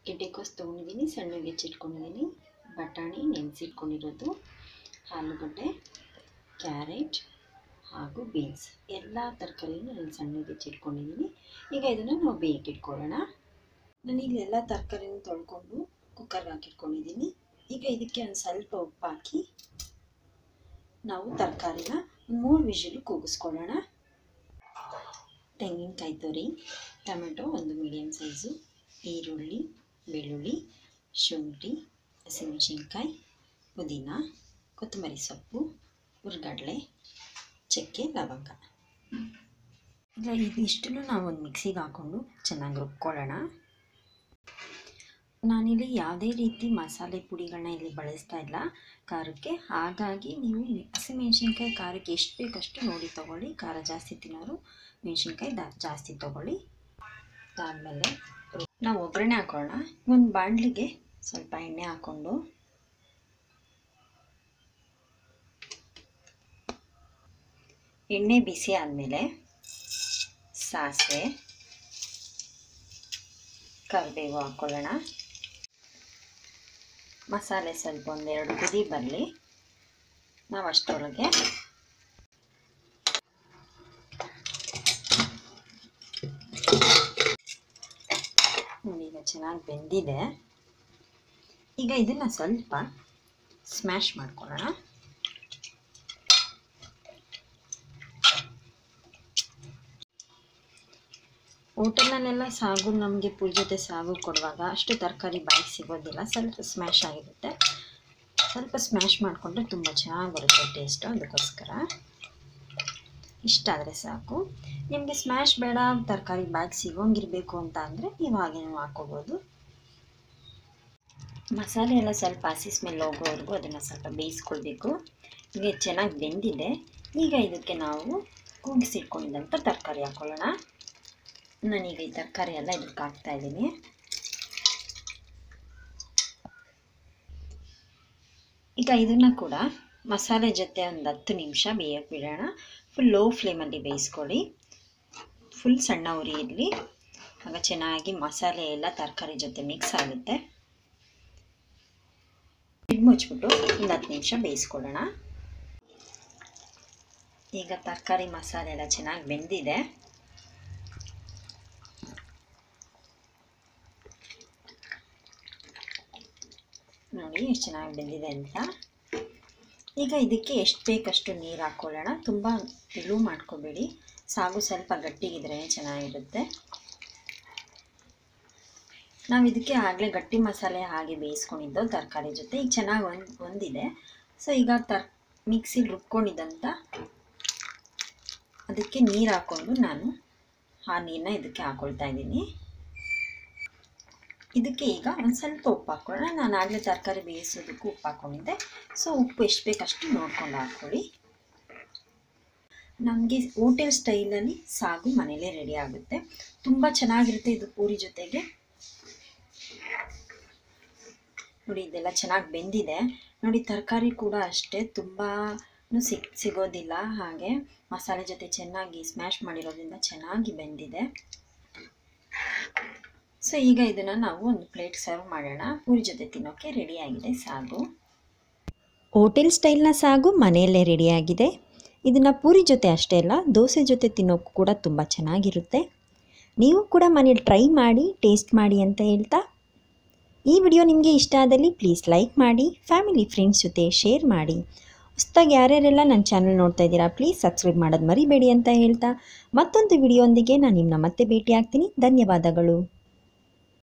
ಗೆಡ್ಡೆಕೋಸು ತೊಗೊಂಡಿದ್ದೀನಿ ಸಣ್ಣಗೆ ಹೆಚ್ಚಿಟ್ಕೊಂಡಿದ್ದೀನಿ ಬಟಾಣಿ ನೆನೆಸಿಟ್ಕೊಂಡಿರೋದು ಆಲೂಗಡ್ಡೆ ಕ್ಯಾರೆಟ್ ಹಾಗೂ ಬೀನ್ಸ್ ಎಲ್ಲ ತರಕಾರಿನೂ ನಾನು ಸಣ್ಣಗೆ ಹೆಚ್ಚಿಟ್ಕೊಂಡಿದ್ದೀನಿ ಈಗ ಇದನ್ನು ನಾವು ಬೇಯಕ್ಕೆ ಇಟ್ಕೊಳ್ಳೋಣ ನಾನು ಇಲ್ಲಿ ಎಲ್ಲ ತರಕಾರಿನೂ ತೊಳ್ಕೊಂಡು ಕುಕ್ಕರ್ಗೆ ಹಾಕಿಟ್ಕೊಂಡಿದ್ದೀನಿ ಈಗ ಇದಕ್ಕೆ ಒಂದು ಸ್ವಲ್ಪ ಉಪ್ಪು ಹಾಕಿ ನಾವು ತರಕಾರಿನ ಮೂರು ವಿಷಲು ಕೂಗಿಸ್ಕೊಳ್ಳೋಣ ತೆಂಗಿನಕಾಯಿ ತುರಿ ಟೊಮೆಟೊ ಒಂದು ಮೀಡಿಯಮ್ ಸೈಜು ಈರುಳ್ಳಿ ಬೆಳ್ಳುಳ್ಳಿ ಶುಂಠಿ ಹಸಿಮೆಣಸಿನ್ಕಾಯಿ ಪುದೀನ ಕೊತ್ತಂಬರಿ ಸೊಪ್ಪು ಹುರ್ಗಡ್ಲೆ ಚಕ್ಕೆ ಲವಂಗ ಈಗ ಇದಿಷ್ಟನ್ನು ನಾವು ಒಂದು ಮಿಕ್ಸಿಗೆ ಹಾಕ್ಕೊಂಡು ಚೆನ್ನಾಗಿ ರುಬ್ಕೊಳ್ಳೋಣ ನಾನಿಲ್ಲಿ ಯಾವುದೇ ರೀತಿ ಮಸಾಲೆ ಪುಡಿಗಳನ್ನ ಇಲ್ಲಿ ಬಳಸ್ತಾ ಇಲ್ಲ ಖಾರಕ್ಕೆ ಹಾಗಾಗಿ ನೀವು ಹಸಿಮೆಣ್ಸಿನ್ಕಾಯಿ ಖಾರಕ್ಕೆ ಎಷ್ಟು ಬೇಕಷ್ಟು ನೋಡಿ ತೊಗೊಳ್ಳಿ ಖಾರ ಜಾಸ್ತಿ ತಿನ್ನೋರು ಮೆಣಸಿನ್ಕಾಯಿ ದಾ ಜಾಸ್ತಿ ತೊಗೊಳ್ಳಿ ಅದಾದಮೇಲೆ ನಾವು ಒಗ್ಗರಣೆ ಹಾಕೊಳ್ಳೋಣ ಒಂದು ಬಾಣಲಿಗೆ ಸ್ವಲ್ಪ ಎಣ್ಣೆ ಹಾಕ್ಕೊಂಡು ಎಣ್ಣೆ ಬಿಸಿ ಆದಮೇಲೆ ಸಾಸಿವೆ ಕರಿಬೇವು ಹಾಕ್ಕೊಳ್ಳೋಣ ಮಸಾಲೆ ಸ್ವಲ್ಪ ಒಂದೆರಡು ಕುದಿ ಬರಲಿ ನಾವು ಅಷ್ಟರೊಳಗೆ ನೋಡಿ ಈಗ ಚೆನ್ನಾಗಿ ಬೆಂದಿದೆ ಈಗ ಇದನ್ನು ಸ್ವಲ್ಪ ಸ್ಮ್ಯಾಶ್ ಮಾಡ್ಕೊಳ್ಳೋಣ ಹೋಟೆಲ್ನಲ್ಲೆಲ್ಲ ಸಾಗು ನಮಗೆ ಪುರಿ ಜೊತೆ ಸಾಗು ಕೊಡುವಾಗ ಅಷ್ಟು ತರಕಾರಿ ಬಾಯಿಗೆ ಸಿಗೋದಿಲ್ಲ ಸ್ವಲ್ಪ ಸ್ಮ್ಯಾಶ್ ಆಗಿರುತ್ತೆ ಸ್ವಲ್ಪ ಸ್ಮ್ಯಾಶ್ ಮಾಡಿಕೊಂಡ್ರೆ ತುಂಬ ಚೆನ್ನಾಗಿ ಬರುತ್ತೆ ಟೇಸ್ಟು ಅದಕ್ಕೋಸ್ಕರ ಇಷ್ಟ ಆದರೆ ಸಾಕು ನಿಮಗೆ ಸ್ಮ್ಯಾಶ್ ಬೇಡ ತರಕಾರಿ ಬ್ಯಾಗ್ ಸಿಗೋಂಗಿರಬೇಕು ಅಂತ ಅಂದರೆ ನೀವು ಹಾಗೇನೂ ಹಾಕೋಬೋದು ಮಸಾಲೆ ಎಲ್ಲ ಸ್ವಲ್ಪ ಹಸಿ ಸ್ಮೆಲ್ ಹೋಗೋವರೆಗೂ ಅದನ್ನು ಸ್ವಲ್ಪ ಬೇಯಿಸ್ಕೊಳ್ಬೇಕು ಈಗ ಚೆನ್ನಾಗಿ ಬೆಂದಿದೆ ಈಗ ಇದಕ್ಕೆ ನಾವು ಕೂಗಿಸಿಟ್ಕೊಂಡಿದ್ದಂಥ ತರಕಾರಿ ಹಾಕ್ಕೊಳ್ಳೋಣ ನಾನೀಗ ಈ ತರಕಾರಿ ಎಲ್ಲ ಇದಕ್ಕೆ ಹಾಕ್ತಾ ಇದ್ದೀನಿ ಈಗ ಇದನ್ನು ಕೂಡ ಮಸಾಲೆ ಜೊತೆ ಒಂದು ಹತ್ತು ನಿಮಿಷ ಬೇಯಕ್ಕೆ ಬಿಡೋಣ ಫುಲ್ ಲೋ ಫ್ಲೇಮಲ್ಲಿ ಬೇಯಿಸ್ಕೊಳ್ಳಿ ಫುಲ್ ಸಣ್ಣ ಉರಿ ಇರಲಿ ಆಗ ಚೆನ್ನಾಗಿ ಮಸಾಲೆ ಎಲ್ಲ ತರಕಾರಿ ಜೊತೆ ಮಿಕ್ಸ್ ಆಗುತ್ತೆ ಇದು ಮುಚ್ಚಿಬಿಟ್ಟು ಒಂದು ಹತ್ತು ನಿಮಿಷ ಬೇಯಿಸ್ಕೊಳ್ಳೋಣ ಈಗ ತರಕಾರಿ ಮಸಾಲೆ ಎಲ್ಲ ಚೆನ್ನಾಗಿ ಬೆಂದಿದೆ ನೋಡಿ ಎಷ್ಟು ಚೆನ್ನಾಗಿ ಬೆಂದಿದೆ ಅಂತ ಈಗ ಇದಕ್ಕೆ ಎಷ್ಟು ಬೇಕಷ್ಟು ನೀರು ಹಾಕ್ಕೊಳ್ಳೋಣ ತುಂಬ ತೆಳು ಮಾಡ್ಕೋಬೇಡಿ ಸಾಗು ಸ್ವಲ್ಪ ಗಟ್ಟಿಗಿದ್ರೆ ಚೆನ್ನಾಗಿರುತ್ತೆ ನಾವು ಇದಕ್ಕೆ ಆಗಲೇ ಗಟ್ಟಿ ಮಸಾಲೆ ಹಾಗೆ ಬೇಯಿಸ್ಕೊಂಡಿದ್ದು ತರಕಾರಿ ಜೊತೆ ಈಗ ಚೆನ್ನಾಗಿ ಒಂದು ಒಂದಿದೆ ಸೊ ಈಗ ತರ್ ಮಿಕ್ಸಿಲಿ ರುಬ್ಕೊಂಡಿದ್ದಂಥ ಅದಕ್ಕೆ ನೀರು ಹಾಕ್ಕೊಂಡು ನಾನು ಆ ನೀರನ್ನ ಇದಕ್ಕೆ ಹಾಕ್ಕೊಳ್ತಾ ಇದ್ದೀನಿ ಇದಕ್ಕೆ ಈಗ ಒಂದು ಸ್ವಲ್ಪ ಉಪ್ಪು ಹಾಕ್ಕೊಳ್ಳೋಣ ನಾನು ಆಗಲೇ ತರಕಾರಿ ಬೇಯಿಸೋದಕ್ಕೂ ಉಪ್ಪು ಹಾಕ್ಕೊಂಡಿದ್ದೆ ಸೊ ಉಪ್ಪು ಎಷ್ಟು ಬೇಕಷ್ಟು ನೋಡ್ಕೊಂಡು ಹಾಕ್ಕೊಳ್ಳಿ ನಮಗೆ ಹೋಟೆಲ್ ಸ್ಟೈಲಲ್ಲಿ ಸಾಗು ಮನೇಲೇ ರೆಡಿ ಆಗುತ್ತೆ ತುಂಬ ಚೆನ್ನಾಗಿರುತ್ತೆ ಇದು ಪೂರಿ ಜೊತೆಗೆ ನೋಡಿ ಇದೆಲ್ಲ ಚೆನ್ನಾಗಿ ಬೆಂದಿದೆ ನೋಡಿ ತರಕಾರಿ ಕೂಡ ಅಷ್ಟೇ ತುಂಬಾ ಸಿಗ್ ಸಿಗೋದಿಲ್ಲ ಹಾಗೆ ಮಸಾಲೆ ಜೊತೆ ಚೆನ್ನಾಗಿ ಸ್ಮ್ಯಾಶ್ ಮಾಡಿರೋದ್ರಿಂದ ಚೆನ್ನಾಗಿ ಬೆಂದಿದೆ ಸೊ ಈಗ ಇದನ್ನು ನಾವು ಒಂದು ಪ್ಲೇಟ್ ಸರ್ವ್ ಮಾಡೋಣ ಪೂರಿ ಜೊತೆ ತಿನ್ನೋಕ್ಕೆ ರೆಡಿಯಾಗಿದೆ ಸಾಗು ಹೋಟೆಲ್ ಸ್ಟೈಲ್ನ ಸಾಗು ಮನೆಯಲ್ಲೇ ರೆಡಿಯಾಗಿದೆ ಇದನ್ನು ಪೂರಿ ಜೊತೆ ಅಷ್ಟೇ ಅಲ್ಲ ದೋಸೆ ಜೊತೆ ತಿನ್ನೋಕ್ಕೂ ಕೂಡ ತುಂಬ ಚೆನ್ನಾಗಿರುತ್ತೆ ನೀವು ಕೂಡ ಮನೇಲಿ ಟ್ರೈ ಮಾಡಿ ಟೇಸ್ಟ್ ಮಾಡಿ ಅಂತ ಹೇಳ್ತಾ ಈ ವಿಡಿಯೋ ನಿಮಗೆ ಇಷ್ಟ ಆದಲ್ಲಿ ಪ್ಲೀಸ್ ಲೈಕ್ ಮಾಡಿ ಫ್ಯಾಮಿಲಿ ಫ್ರೆಂಡ್ಸ್ ಜೊತೆ ಶೇರ್ ಮಾಡಿ ಹೊಸ್ದಾಗಿ ಯಾರ್ಯಾರೆಲ್ಲ ನನ್ನ ಚಾನಲ್ ನೋಡ್ತಾ ಇದ್ದೀರಾ ಪ್ಲೀಸ್ ಸಬ್ಸ್ಕ್ರೈಬ್ ಮಾಡೋದು ಮರಿಬೇಡಿ ಅಂತ ಹೇಳ್ತಾ ಮತ್ತೊಂದು ವಿಡಿಯೋ ಒಂದಿಗೆ ನಾನು ನಿಮ್ಮನ್ನ ಮತ್ತೆ ಭೇಟಿ ಆಗ್ತೀನಿ ಧನ್ಯವಾದಗಳು